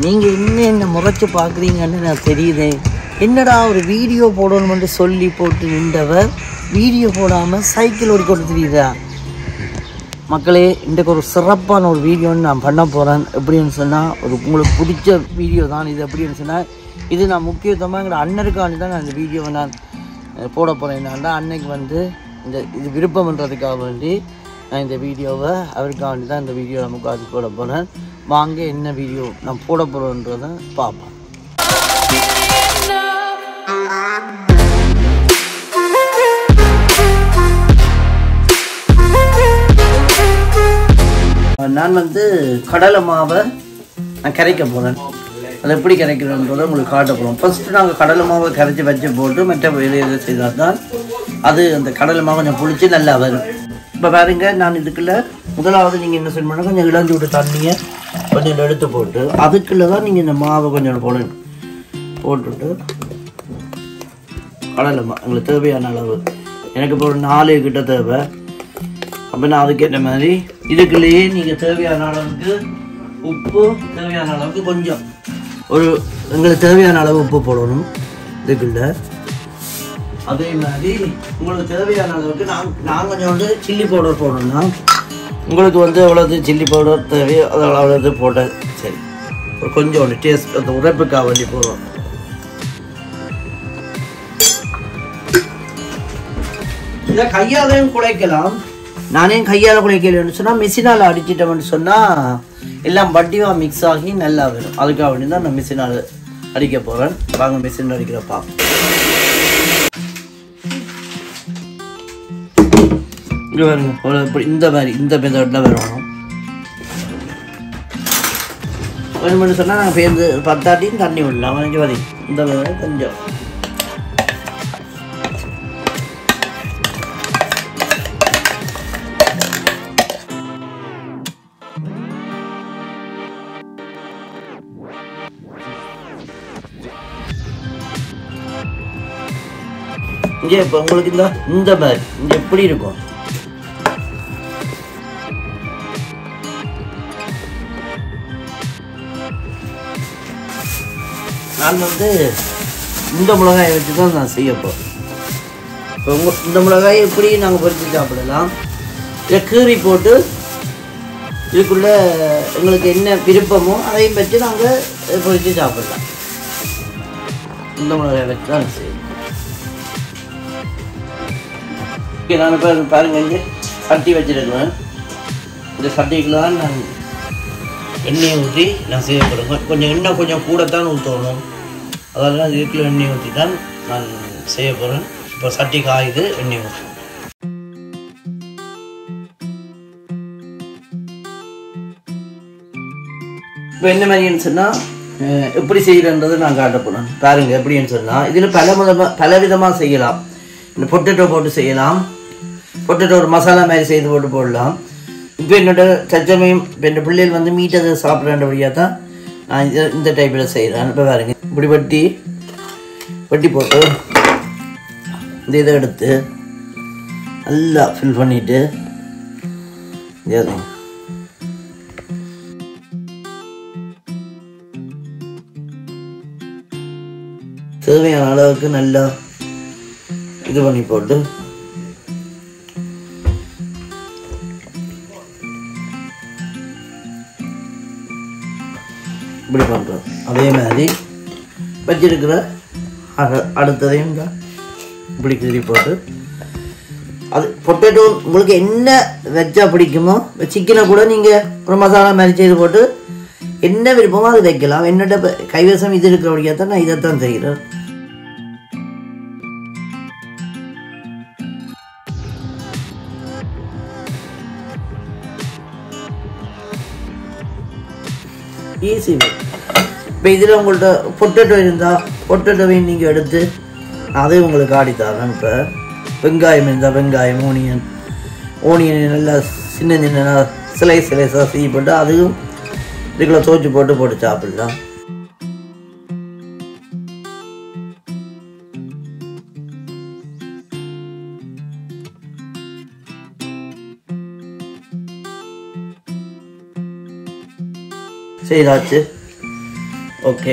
நீங்கள் என்ன என்ன முறைச்சு பார்க்குறீங்கன்னு நான் தெரியுதே என்னடா ஒரு வீடியோ போடணும்னு சொல்லி போட்டு நின்றவர் வீடியோ போடாமல் சைக்கிள் ஓடிக்கொண்டு தெரியுதா மக்களே இன்றைக்கு ஒரு சிறப்பான ஒரு வீடியோன்னு நான் பண்ண போகிறேன் எப்படின்னு சொன்னால் ஒரு உங்களுக்கு பிடிச்ச வீடியோ தான் இது எப்படின்னு சொன்னால் இது நான் முக்கியத்துவமாக எங்களோட அண்ணனுக்காண்டி தான் நான் இந்த வீடியோவை நான் அஹ், போட போகிறேன் என்னன்னா அன்னைக்கு வந்து இந்த இது விருப்பம்ன்றதுக்காக வேண்டி நான் இந்த வீடியோவை அவருக்காண்டி தான் இந்த வீடியோ நமக்கு அது போட போகிறேன் வாங்க என்ன வீடியோ நான் போட போகிறோன்றதை பார்ப்போம் நான் வந்து கடலை மாவை நான் கரைக்க போகிறேன் அது எப்படி கரைக்கிறோன்றதை உங்களுக்கு காட்ட போகிறோம் ஃபஸ்ட்டு நாங்கள் கடலை மாவை கரைச்சி வச்சு போட்டு மற்ற வேலை எதை செய்தால் தான் அது அந்த கடலை மாவு கொஞ்சம் புளிச்சு நல்லா வரும் இப்போ பாருங்க நான் இதுக்குள்ள முதலாவது நீங்கள் என்ன செய்யணும் கொஞ்சம் இளஞ்சி விட்டு தண்ணியை கொஞ்சம் எடுத்து போட்டு அதுக்குள்ளே தான் நீங்கள் இந்த மாவை கொஞ்சம் போடணும் போட்டுட்டு கடலை மா உங்களுக்கு தேவையான அளவு எனக்கு இப்போ ஒரு நாலு கிட்ட தேவை அப்போ நான் அதுக்கேற்ற மாதிரி இதுக்குள்ளேயே நீங்கள் தேவையான அளவுக்கு உப்பு தேவையான அளவுக்கு கொஞ்சம் ஒரு எங்களுக்கு தேவையான அளவு உப்பு போடணும் இதுக்குள்ள அதே மாதிரி உங்களுக்கு தேவையான அளவுக்கு நான் நான் கொஞ்சம் வந்து சில்லி பவுடர் போடணும்னா உங்களுக்கு வந்து எவ்வளவு சில்லி பவுடர் தேவையோ அது அவ்வளவு போட்ட சரி ஒரு கொஞ்சம் ஒரு டேஸ்ட் அந்த உரைப்புக்காக வேண்டி போடுறோம் இதை கையாலையும் குழைக்கலாம் நானே கையால் குழைக்கலன்னு சொன்னால் மிஷினால் அடிச்சிட்டோம்னு சொன்னால் எல்லாம் வட்டிவா மிக்ஸ் ஆகி நல்லா வரும் அதுக்காக வேண்டி தான் நான் மிஷினால் அடிக்க போகிறேன் வாங்க மிஷின் அடிக்கிறப்பா இங்க பாருங்க ஒரு இப்படி இந்த மாதிரி இந்த மெத்தடில் வரணும் வேணும்னு சொன்னால் நாங்கள் பேருந்து பத்தாட்டியும் தண்ணி விடலாம் கொஞ்சம் வரி இந்த மாதிரி கொஞ்சம் இங்கே இப்போ உங்களுக்கு இந்த இந்த மாதிரி இங்கே எப்படி இருக்கும் நான் வந்து இந்த மிளகாயை வச்சு தான் நான் செய்ய போகிறேன் இப்போ உங்க இந்த மிளகாயை எப்படி நாங்கள் பொரித்து சாப்பிடலாம் இதை கீறி போட்டு இதுக்குள்ள எங்களுக்கு என்ன விருப்பமோ அதையும் வச்சு நாங்கள் பொரித்து சாப்பிடலாம் இந்த மிளகாயை வச்சு தான் செய்யணும் ஓகே நான் இப்போ பாருங்க இங்கே சட்டி வச்சிருக்கிறேன் இந்த சட்டிக்குள்ள தான் நான் எண்ணெயை ஊற்றி நான் செய்ய போகிறேன் கொஞ்சம் எண்ணெய் கொஞ்சம் கூட தான் ஊற்றணும் அதெல்லாம் இதுக்குள்ள எண்ணெய் ஊற்றி தான் நான் செய்ய போகிறேன் இப்போ சட்டி காயுது எண்ணெய் ஊற்றணும் இப்போ என்ன மாதிரின்னு சொன்னால் எப்படி செய்கிறன்றது நான் காட்ட போகிறேன் பாருங்க எப்படின்னு சொன்னால் இதில் பல விதமாக பல விதமாக செய்யலாம் இந்த பொட்டேட்டோ போட்டு செய்யலாம் பொட்டேட்டோ ஒரு மசாலா மாதிரி செய்து போட்டு போடலாம் இப்போ என்னோட தச்சமயம் இப்போ என் பிள்ளைகள் வந்து மீட் அதை சாப்பிட்றபடியாக தான் நான் இது இந்த டைப்பில் செய்கிறேன் இப்போ பாருங்க இப்படி வெட்டி வெட்டி போட்டு இந்த இதை எடுத்து நல்லா ஃபில் பண்ணிவிட்டு இது தேவையான அளவுக்கு நல்லா இது பண்ணி போட்டு இப்படி பண்ணுறோம் அதே மாதிரி வச்சிருக்கிற அ- அடுத்ததையும் தான் இப்படி கீறி போட்டு அது பொட்டேட்டோ உங்களுக்கு என்ன வச்சா பிடிக்குமோ சிக்கனை கூட நீங்கள் ஒரு மசாலா மாதிரி செய்து போட்டு என்ன விருப்பமோ அது வைக்கலாம் என்னோட இப்ப கைவசம் இது இருக்கிறபடியாக தான் நான் இதைத்தான் செய்கிறேன் ஈஸி இப்போ இதில் உங்கள்கிட்ட பொட்டேட்டோ இருந்தால் பொட்டேட்டோவையும் நீங்கள் எடுத்து அதையும் உங்களுக்கு ஆடி தரேன் இப்போ வெங்காயம் இருந்தால் வெங்காயம் ஓனியன் ஓனியன் நல்லா சின்ன சின்ன சிலை சிலைஸாக செய்ய போட்டு அதையும் இதுக்குள்ள தோச்சு போட்டு போட்டு சாப்பிடலாம் செய்தாச்சு ஓகே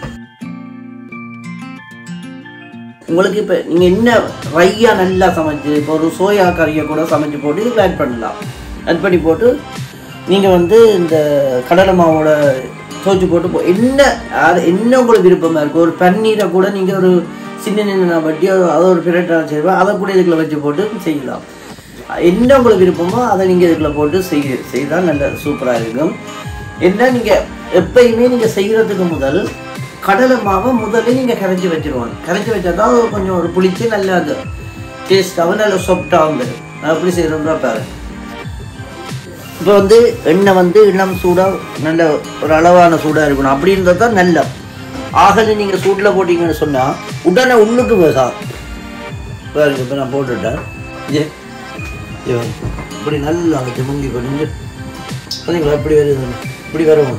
உங்களுக்கு இப்போ நீங்கள் என்ன ரையாக நல்லா சமைச்சு இப்போ ஒரு சோயா கறியை கூட சமைச்சு போட்டு இதுக்கு ஆட் பண்ணலாம் ஆட் பண்ணி போட்டு நீங்கள் வந்து இந்த கடலை மாவோட தோச்சு போட்டு போ என்ன யார் என்ன உங்களுக்கு விருப்பமாக இருக்கும் ஒரு பன்னீரை கூட நீங்கள் ஒரு சின்ன சின்ன வட்டி அதை ஒரு பிரட்டாக செய்வோம் அதை கூட இதுக்குள்ள வச்சு போட்டு செய்யலாம் என்ன உங்களுக்கு விருப்பமோ அதை நீங்கள் இதுக்குள்ள போட்டு செய்ய செய்தால் நல்ல சூப்பராக இருக்கும் என்ன நீங்கள் எப்பயுமே நீங்கள் செய்கிறதுக்கு முதல் கடலை மாவை முதல்ல நீங்கள் கரைச்சி வச்சிருவாங்க கரைச்சி வச்சா தான் அது கொஞ்சம் ஒரு புளிச்சு நல்லா அது டேஸ்ட்டாகவும் நல்ல சொப்டாகவும் வரும் நான் எப்படி செய்கிறோம்னா பாரு இப்போ வந்து எண்ணெய் வந்து இளம் சூடாக நல்ல ஒரு அளவான சூடாக இருக்கணும் அப்படி இருந்தால் தான் நல்ல ஆகலை நீங்கள் சூட்டில் போட்டிங்கன்னு சொன்னால் உடனே உள்ளுக்கு வேகாம் பாருங்க இப்போ நான் போட்டுட்டேன் இது இது பாருங்க. இப்படி நல்லா வச்சு முங்கி பண்ணி பார்த்தீங்களா இப்படி வருது இப்படி வரும்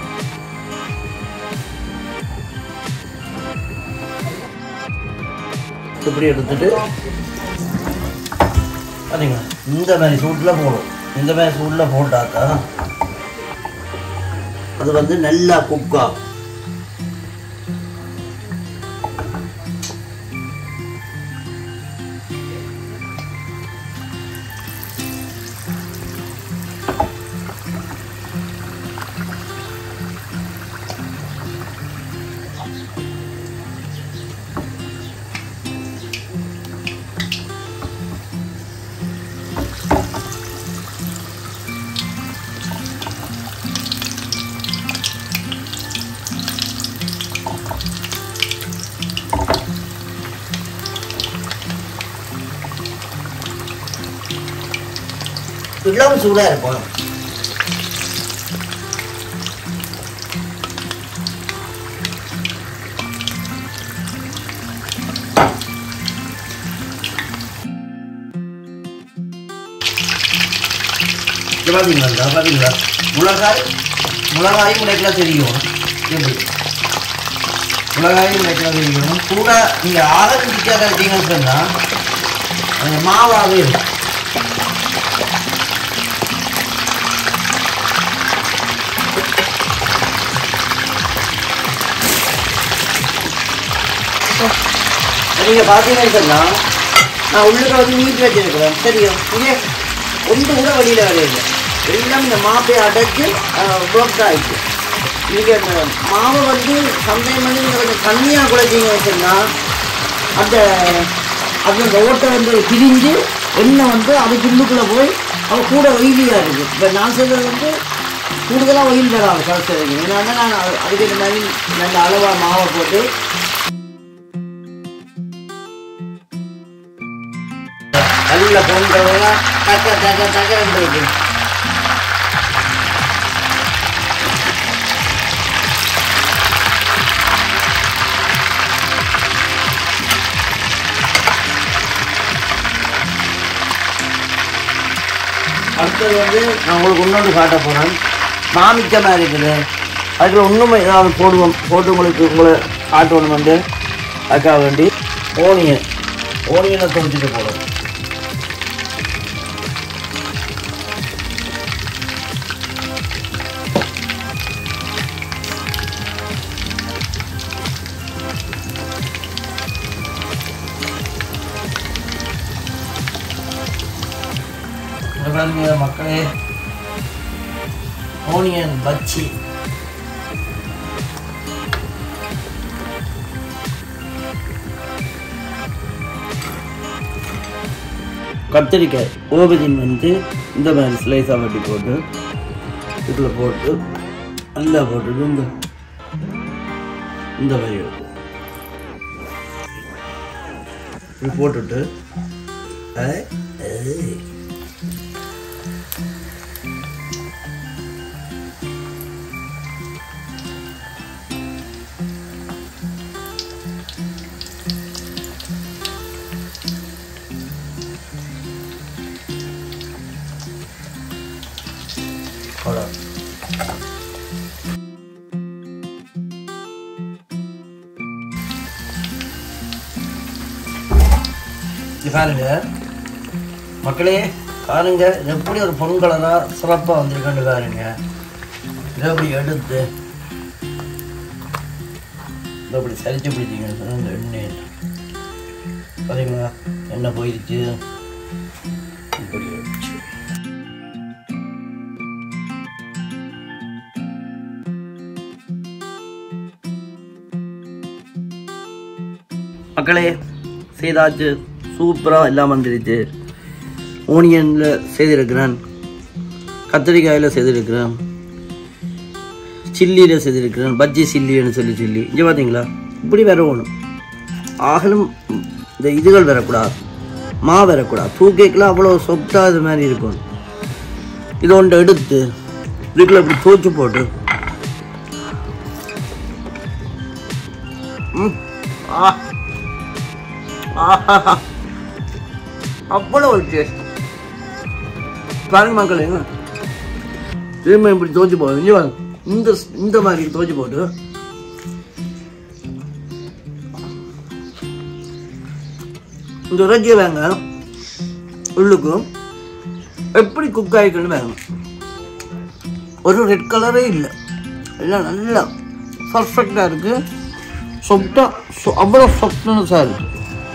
இப்படி எடுத்துட்டு பார்த்தீங்களா இந்த மாதிரி சூட்டில் போடும் இந்த மாதிரி சூட்டில் போட்டாக்கா அது வந்து நல்லா குக் ஆகும் இளம் சூடாக இருக்கும் இது பார்த்தீங்களா பார்த்தீங்களா மிளகாய் மிளகாயும் முளைக்கலாம் தெரியும் எப்படி மிளகாயும் முளைக்கலாம் தெரியும் கூட நீங்கள் ஆகல் பிடிக்காத எடுத்தீங்கன்னு சொன்னால் அந்த மாவாகவே இருக்கும் நீங்கள் பார்த்தீங்கன்னு சொன்னால் நான் உள்ளுக்கு வந்து நீட் வச்சிருக்கிறேன் சரியா இதே ஒன்று கூட வெளியில் வரையில எல்லாம் இந்த மாப்பை அடைச்சு ப்ளோக் ஆயிடுச்சு நீங்கள் அந்த மாவை வந்து சந்தேகம் பண்ணி நீங்கள் கொஞ்சம் தண்ணியாக குழைச்சிங்கன்னு சொன்னால் அந்த அந்த ஓட்டை வந்து பிரிஞ்சு எண்ணெய் வந்து அதுக்கு உள்ளுக்குள்ளே போய் அது கூட ஒயிலியாக இருக்குது இப்போ நான் சொல்கிறது வந்து கூடுதலாக ஒயில் வராது கலசுறதுக்கு ஏன்னா நான் அது- அதுக்கு இந்த மாதிரி நல்ல அளவாக மாவை போட்டு நல்ல பொங்கலாம் டக்க டக்க டக்க இருக்கு அடுத்தது வந்து நான் உங்களுக்கு இன்னொன்று காட்ட போகிறேன் மாமிச்சமாக இருக்குது அதுக்குள்ள இன்னும் ஏதாவது போடுவோம் போட்டு உங்களுக்கு உங்களை காட்டணும் வந்து அதுக்காக வேண்டி ஓனியன் ஓனியனை தொகுச்சிட்டு போடுவோம் இங்க பாருங்க மக்களே ஓனியன் பச்சி கத்திரிக்காய் ஓபதின் வந்து இந்த மாதிரி ஸ்லைஸாக வெட்டி போட்டு இதில் போட்டு நல்லா போட்டுட்டு இந்த இந்த மாதிரி எடுக்கும் இப்படி போட்டுட்டு அதை ஏய். அவ்வளோ இது பாருங்க மக்களே பாருங்க எப்படி ஒரு பொங்கலராக சிறப்பாக வந்திருக்கான்னு பாருங்க இதை அப்படி எடுத்து இப்போ இப்படி சரிச்சு பிடிச்சிங்கன்னு சொன்னால் இந்த எண்ணெய் பார்த்தீங்களா எண்ணெய் போயிடுச்சு இப்படி வச்சு மக்களே செய்தாச்சு சூப்பராக எல்லாம் வந்துடுச்சு ஓனியனில் செய்திருக்கிறேன் கத்திரிக்காயில் செய்திருக்கிறேன் சில்லியில் செய்திருக்கிறேன் பஜ்ஜி சில்லின்னு சொல்லி சில்லி இங்கே பார்த்தீங்களா இப்படி வரணும் ஆகலும் இந்த இதுகள் வரக்கூடாது மா வரக்கூடாது தூக்கேக்கெலாம் அவ்வளோ சொப்டாக இது மாதிரி இருக்கும் இது ஒன்று எடுத்து இதுக்குள்ள இப்படி தூச்சு போட்டு ம் ஆ ஆஹா அவ்வளோ ஒரு டேஸ்ட் பாருங்க மக்களே திரும்ப இப்படி தோச்சு போடு இங்கே வாங்க இந்த இந்த மாதிரி தோச்சு போட்டு இந்த இறைச்சியை வேங்க உள்ளுக்கும் எப்படி குக் ஆகிக்கணும் வேணும் ஒரு ரெட் கலரே இல்லை எல்லாம் நல்லா பர்ஃபெக்டாக இருக்குது சொப்டாக அவ்வளோ சொப்ட்னஸாக இருக்குது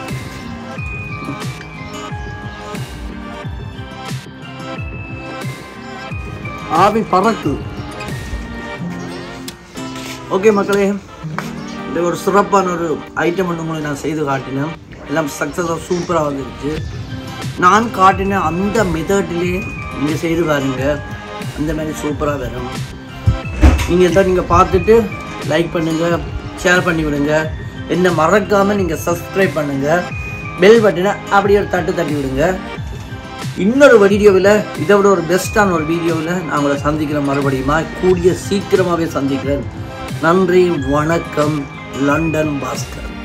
ஆவி பறக்கு ஓகே மக்களே இந்த ஒரு சிறப்பான ஒரு ஐட்டம் ஒன்று உங்களுக்கு நான் செய்து காட்டினேன் எல்லாம் சக்ஸஸாக சூப்பராக வந்துருச்சு நான் காட்டின அந்த மெத்தட்லேயே நீங்கள் செய்து பாருங்க அந்த மாதிரி சூப்பராக வரும் நீங்கள் தான் நீங்கள் பார்த்துட்டு லைக் பண்ணுங்கள் ஷேர் பண்ணி விடுங்க என்ன மறக்காமல் நீங்கள் சப்ஸ்கிரைப் பண்ணுங்கள் பெல் பட்டனை அப்படியே ஒரு தட்டு தட்டி விடுங்க இன்னொரு வீடியோவில் இதை விட ஒரு பெஸ்ட்டான ஒரு வீடியோவில் நான் உங்களை சந்திக்கிறேன் மறுபடியுமா கூடிய சீக்கிரமாகவே சந்திக்கிறேன் நன்றி வணக்கம் லண்டன் பாஸ்கர்